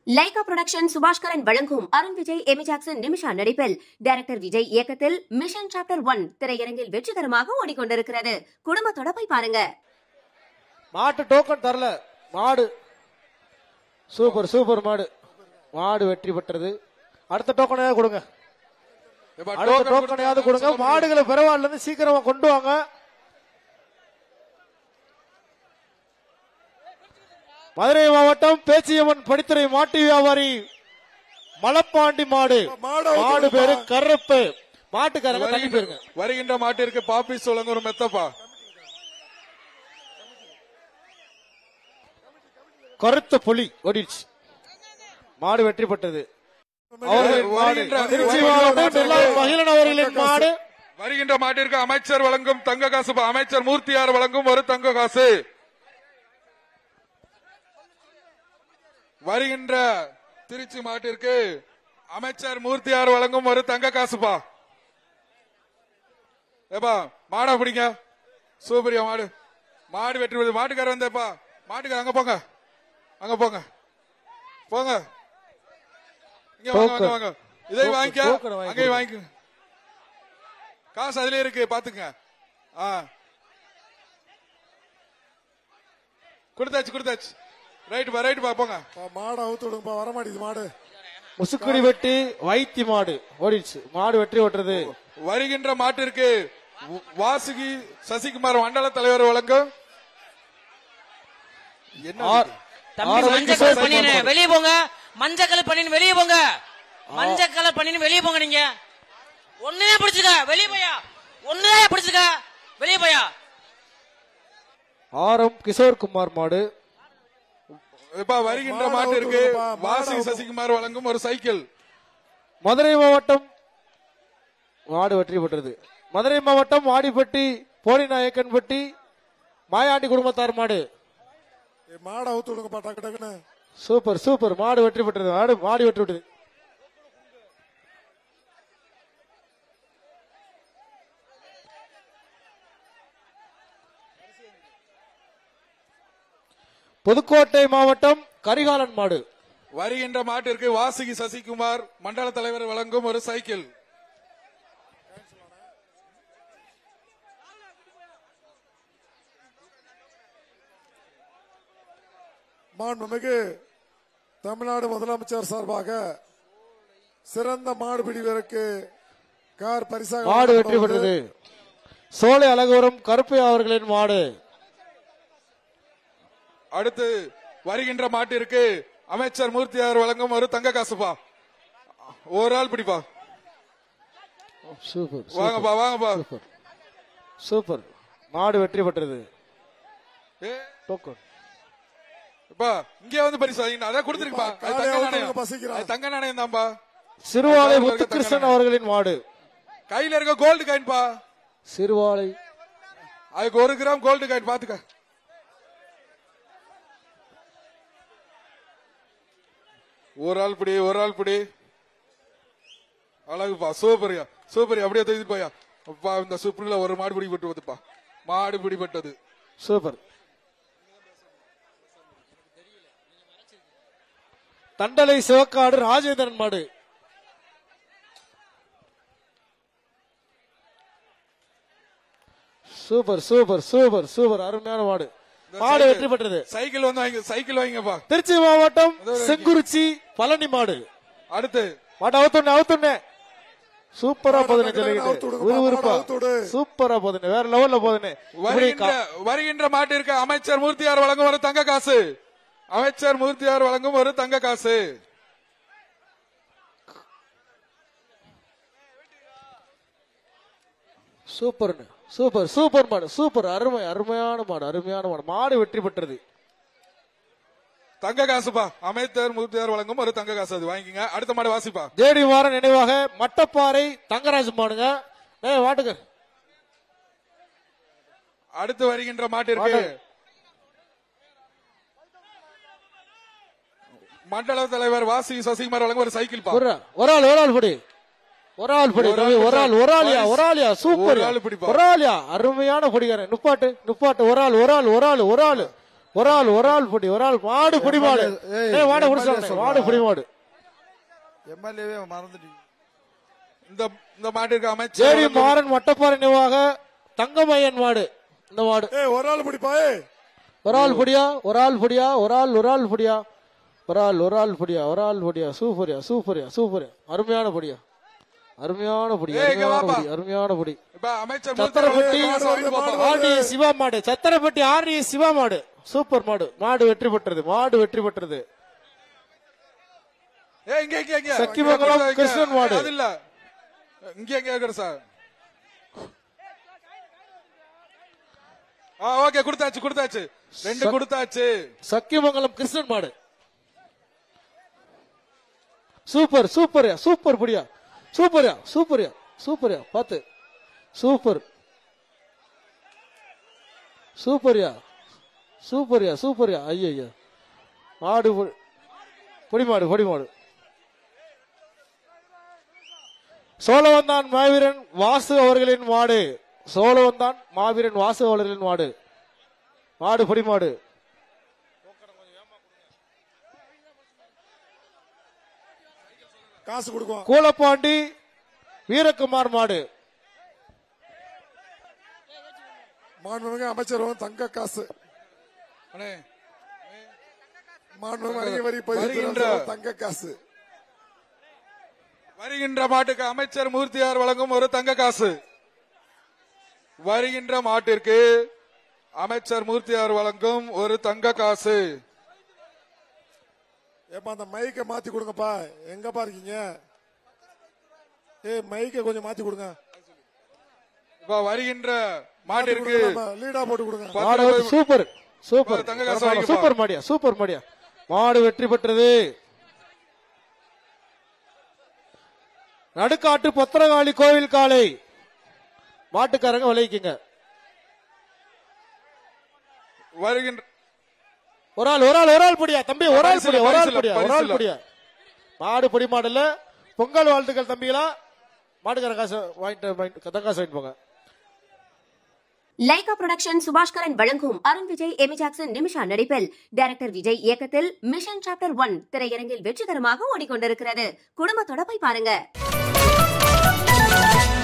Lyca production Subaskaran வழங்கும் Arun Vijay Amy Jackson Nimisha நடிப்பில் director Vijay இயக்கத்தில் மிஷன் சாப்டர் ஒன் திரையரங்கில் வெற்றிகரமாக ஓடிக்கொண்டிருக்கிறது குடும்பத்தோட போய் பாருங்க மாட்டு டோக்கன் தரல மாடு சூப்பர் சூப்பர் மாடு மாடு வெற்றி பெற்றது அடுத்த டோக்கனையாவது கொடுங்க எப்பா, அடுத்த token டோக்கனையாவது கொடுத்தா கொடுங்க சொல்ல மாடுகளை பெறவாள்ல இருந்து சீக்கிரமா கொண்டு வாங்க மதுரை மாவட்டம் பேச்சியம்மன் படித்துறை மாட்டு வியாபாரி மலப்பாண்டி மாடு மாடு மாடு அவுத்து பேரு விடுப்பா. கருப்பு மாட்டுக்காரங்க தள்ளி வருகின்ற- போயிருங்க வருகின்ற மாட்டிற்கு பாப்பி சோளங்க ஒரு மெத்தப்பா கருத்த புலி ஓடிடுச்சு மாடு வெற்றி பெற்றது அவர்களின் மாடு வருகின்ற- திருச்சி வருகின்ற மாவட்டம் மாட்டிற்கு- நெல்லார் மகிழன் அவர்களின் மாடு வருகின்ற மாட்டிற்கு அமைச்சர் வழங்கும் தங்க காசு பா. அமைச்சர் மூர்த்தியார் வழங்கும் ஒரு தங்க காசு வருகின்ற திருச்சி மாட்டிற்கு அமைச்சர் மூர்த்தியார் வழங்கும் ஒரு தங்க காசுப்பா ஏப்பா மாடா பிடிங்க சூப்பரியா மாடு மாடு வெற்றி பெறுது மாட்டுக்கார வந்தேப்பா மாட்டுக்கார அங்க போங்க அங்க போங்க போங்க இங்க வாங்க வாங்க டோக்கன். வாங்க இதை டோக்கன், வாங்கிக்க டோக்கனை வாங்கி அங்கேயும் கொடுங்க. வாங்கிக்க காசு அதுலயே இருக்கு பாத்துங்க ஆ கொடுத்தாச்சு கொடுத்தாச்சு ரைட் பா ரைட் பா போங்க மாடு அவுத்து விடுங்கப்பா வர மாட்டேங்குது மாடு முசுக்குடி வெட்டி வைத்தி மாடு ஓடிடுச்சு மாடு வெற்றி பெற்றது வருகின்ற மாட்டிற்கு வ- வாசுகி சசிகுமார் மண்டல தலைவர் வழங்கும் என்ன ஆர்- தம்பி ஆறு மஞ்சள் மணிக்கு கலர் சேர்த்து பண்ணினு போடுங்க. வெளியே போங்க மஞ்சள் கலர் பண்ணினு வெளியே போங்க மஞ்சள் கலர் பண்ணினு வெளியே போங்க நீங்க ஒன்னே பிடிச்சுக்க வெளியே போயா ஒன்னே பிடிச்சுக்க வெளியே போயா ஆர் எம் கிஷோர் குமார் மாடு இப்ப வருகின்ற மாடு மாட்டிற்கு அவுத்து விடுப்பா, மாடு வாசுகி அவுத்து. சசிகுமார் வழங்கும் ஒரு சைக்கிள் மதுரை மாவட்டம் மாடு வெற்றி பெற்றது மதுரை மாவட்டம் வாடிப்பட்டி போலிநாயக்கன்பட்டி மாயாண்டி குடும்பத்தார் மாடு ஏய், மாடு அவுத்து விடுங்கப்பா டக்கு டக்குன்னு சூப்பர் சூப்பர் மாடு வெற்றி பெற்றது மாடு மாடு வெற்றி பெற்றது புதுக்கோட்டை மாவட்டம் கரிகாலன் மாடு வருகின்ற மாட்டிற்கு வாசுகி சசிகுமார் மண்டல தலைவர் வழங்கும் ஒரு சைக்கிள் மாண்புமிகு தமிழ்நாடு முதலமைச்சர் சார்பாக சிறந்த மாடுபிடி வீரருக்கு கார் பரிசாக மாடு வெற்றி வழங்கப்படுவது. பெற்றது சோலை அழகோரம் கருப்பையா அவர்களின் மாடு அடுத்து வருகின்ற மாட்டிற்கு அமைச்சர் மூர்த்தியார் வழங்கும் ஒரு தங்க காசுப்பா ஒரு ஆள் பிடிப்பா சூப்பர் வாங்கப்பா வாங்கப்பா சூப்பர் சூப்பர் மாடு வெற்றி பெற்றது ஏ, டோக்கன் இப்பா இங்கே வந்து பரிசு வாங்கினா அதான் கொடுத்துருக்குப்பா அது காலையை தங்க அவுத்து நாணயம் விடுங்க, பசிக்கிறான். அது தங்க நாணயம் தான்ப்பா சிறுவாலை தங்க முத்துகிருஷ்ணன் நாணயம். அவர்களின் மாடு கையில இருக்க கோல்டு காயின்பா சிறுவாலை அதுக்கு ஒரு கிராம் கோல்டு காயின் பாத்துக்க ஒரு ஆள் பிடி ஒரு ஆள் பிடி அழகுப்பா சூப்பரியா சூப்பரியா அப்படியே தூக்கி போயா அப்பா இந்த சூப்பர்ல ஒரு மாடு பிடி பட்டு வந்துப்பா மாடு பிடிபட்டது சூப்பர் தண்டலை சிவக்காடு ராஜேந்திரன் மாடு சூப்பர் சூப்பர் சூப்பர் சூப்பர் அருமையான மாடு மாடு சைக்கிள். வெற்றி பெற்றது சைக்கிள் வந்து வாங்க சைக்கிள் வாங்கப்பா திருச்சி மாவட்டம் செங்குறிச்சி பழனி மாடு அடுத்து மாட்டை அவுத்துண்ணே அவுத்துண்ணே சூப்பரா மாடு போதுண்ணே டக்கு டக்குன்னு அவுத்து சொல்லிக்கிட்டு விடுங்கப்பா, விறுவிறுப்பா மாடு அவுத்து விடு. சூப்பரா போதுண்ணே வேற லெவல்ல போதுண்ணே இப்படி வருகின்ற கா- வருகின்ற மாட்டிற்கு அமைச்சர் மூர்த்தியார் வழங்கும் ஒரு தங்க காசு அமைச்சர் மூர்த்தியார் வழங்கும் ஒரு தங்க காசு சூப்பர்ண்ணே சூப்பர் சூப்பர் மாடு சூப்பர் அருமை அருமையான மாடு அருமையான மாடு மாடு வெற்றி பெற்றது தங்க காசுப்பா அமைச்சர் மூர்த்தியார் வழங்கும் ஒரு தங்க காசு அது வாங்கிக்கங்க அடுத்த மாடு வாசிப்பா ஜேடி வார நினைவாக மட்டப்பாறை தங்கராஜ் மாடுங்க ஏ வாட்டுங்க அடுத்து வருகின்ற மாட்டிற்கு மாடு. மண்டல தலைவர் வாசி சசிகுமார் வழங்கும் ஒரு சைக்கிள் பா ஒரு ஒரு ஆள் ஒரு ஆள் படி ஒரு ஆள் படி ஒரு ரவி, ஆள் ஒரு ஆள் ஒரு ஆளியா பரிசு. ஒரு ஆளியா சூப்பர் ஒரு ஆள் பிடிப்பா. ஒரு ஆளியா அருமையான பொடிகாரன் நுப்பாட்டு நுப்பாட்டு ஒரு ஆள் ஒரு ஆள் ஒரு ஆள் ஒரு ஆள் ஒரு ஆள் ஒரு ஆள் புடி ஒரு ஆள் மாடு புடி மாடு ஏய், ஏய் மாடு எம்எல்ஏ முடிச்சாங்க சொல்றா. மாடு புடி மாடு எம்எல்ஏவே மறந்துட்டீங்க இந்த இந்த மாட்டிற்கு ஜேடி அமைச்சர் மாறன் வட்டப்பாறை நிர்வாக தங்கமையன் மாடு இந்த மாடு ஏய் ஒரு ஆள் பிடிப்பா ஏய் ஒரு ஆள் புடியா ஒரு ஆள் புடியா ஒரு ஆள் ஒரு ஆள் புடியா ஒரு ஆள் ஒரு ஆள் புடியா ஒரு ஆள் புடியா சூப்பரியா சூப்பரியா சூப்பரியா அருமையான புடியா அருமையான புடி ஏய், இங்க அருமையான வாப்பா. புடி அருமையான புடி இப்ப அமைச்சர் சத்திரப்பட்டி மூர்த்தி வாங்கி போப்பா. ஆர்டி சிவா மாடு சத்திரப்பட்டி ஆர்டி சிவா மாடு சூப்பர் மாடு மாடு வெற்றி பெற்றது மாடு வெற்றி பெற்றது ஏய் இங்க இங்க இங்க சக்கிமங்கலம் இங்க, இங்க. கிருஷ்ணன் மாடு. அது இல்ல இங்க இங்க இருக்கிற சார் ஆ ஓகே கொடுத்தாச்சு கொடுத்தாச்சு ரெண்டு சக்- கொடுத்தாச்சு சக்கியமங்கலம் கிருஷ்ணன் மாடு சூப்பர் சூப்பர்யா சூப்பர் புடியா சூப்பர்யா சூப்பர்யா சூப்பர்யா பாத்து சூப்பர் சூப்பர்யா சூப்பர்யா சூப்பர்யா ஐயா மாடு பு- பொடி மாடு பொடி மாடு சோழவந்தான் மாவீரன் வாசு அவர்களின் மாடு சோழவந்தான் மாவீரன் வாசு அவர்களின் மாடு மாடு பொடி மாடு காசு கொடுக்கும் கூலப்பாண்டி வீரகுமார் மாடு மாண்புமிகு அமைச்சரும் தங்க காசு அண்ணே மாண்புமிகு வணிக வரி பதிவு வருகின்ற- துறை தங்க காசு வருகின்ற மாட்டுக்கு அமைச்சர் மூர்த்தியார் வழங்கும் ஒரு தங்க காசு வருகின்ற மாட்டிற்கு அமைச்சர் மூர்த்தியார் வழங்கும் ஒரு தங்க காசு ஏப்பா அந்த மைக்கை மாத்தி கொடுங்கப்பா எங்கப்பா இருக்கீங்க ஏய் மைக்கை கொஞ்சம் மாத்தி கொடுங்க இப்ப வருகின்ற மாத்தி மாட்டிற்கு கொடுங்க, நம்ம லீடா போட்டு கொடுங்க பத்து மாடு வந்து ரூபாய் சூப்பர் சூப்பர் தங்க காசு பரவாயில்ல, வாங்கிப்பா. சூப்பர் மாடியா சூப்பர் மாடியா மாடு வெற்றி பெற்றது நடுக்காட்டு பத்திரகாளி கோவில் காலை மாட்டுக்காரங்க விளைவிக்குங்க வருகின்ற ஒரு ஆள் ஒரு ஆள் ஒரு ஆள் படியா தம்பி ஒரு ஆள் பரிசுல, படியா ஒரு ஆள் பரிசுல, படியா ஒரு ஆள் பரிசுல. படியா மாடு பொடி மாடல்ல பொங்கல் வாழ்த்துக்கள் தம்பிகளா மாட்டுக்கார காசு வாங்கிட்டு வாங்கிட்டு காசு வாங்கிட்டு போங்க லைகா புரொடக்ஷன் சுபாஷ்கரன் வழங்கும் அருண் விஜய் எமி ஜாக்சன் நிமிஷா நடிப்பில் டைரக்டர் விஜய் இயக்கத்தில் மிஷன் சாப்டர் ஒன் திரையரங்கில் வெற்றிகரமாக ஓடிக்கொண்டிருக்கிறது குடும்பத்தோட போய் பாருங்க